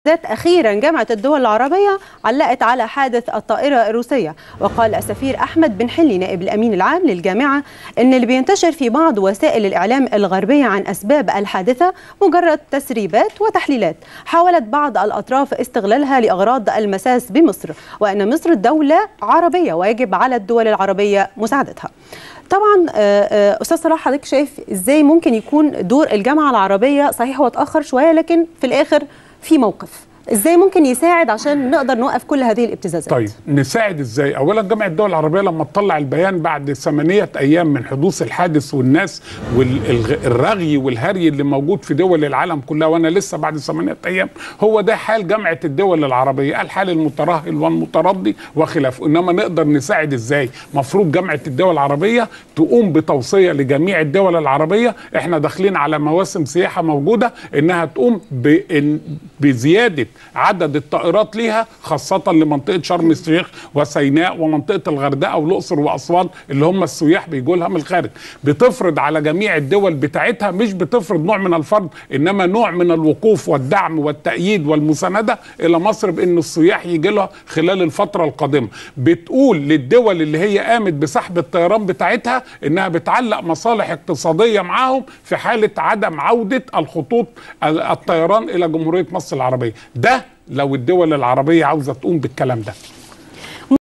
ذات أخيرا جامعة الدول العربية علقت على حادث الطائرة الروسية وقال السفير أحمد بن حلي نائب الأمين العام للجامعة أن اللي بينتشر في بعض وسائل الإعلام الغربية عن أسباب الحادثة مجرد تسريبات وتحليلات حاولت بعض الأطراف استغلالها لأغراض المساس بمصر وأن مصر دولة عربية ويجب على الدول العربية مساعدتها طبعا استاذ صلاح حضرتك شايف ازاي ممكن يكون دور الجامعه العربيه صحيح هو اتاخر شويه لكن في الاخر في موقف ازاي ممكن يساعد عشان نقدر نوقف كل هذه الابتزازات طيب نساعد ازاي اولا جامعه الدول العربيه لما تطلع البيان بعد ثمانية ايام من حدوث الحادث والناس والرغي والهري اللي موجود في دول العالم كلها وانا لسه بعد ثمانية ايام هو ده حال جامعه الدول العربيه الحال المترهل والمتردي وخلافه انما نقدر نساعد ازاي مفروض جامعه الدول العربيه تقوم بتوصيه لجميع الدول العربيه احنا داخلين على مواسم سياحه موجوده انها تقوم بزياده عدد الطائرات ليها خاصة لمنطقة شرم الشيخ وسيناء ومنطقة الغردقة والأقصر وأسوان اللي هم السياح بيجوا لها من الخارج بتفرض على جميع الدول بتاعتها مش بتفرض نوع من الفرض إنما نوع من الوقوف والدعم والتأييد والمساندة إلى مصر بأن السياح يجي لها خلال الفترة القادمة بتقول للدول اللي هي قامت بسحب الطيران بتاعتها إنها بتعلق مصالح اقتصادية معاهم في حالة عدم عودة الخطوط الطيران إلى جمهورية مصر العربية ده لو الدول العربية عاوزة تقوم بالكلام ده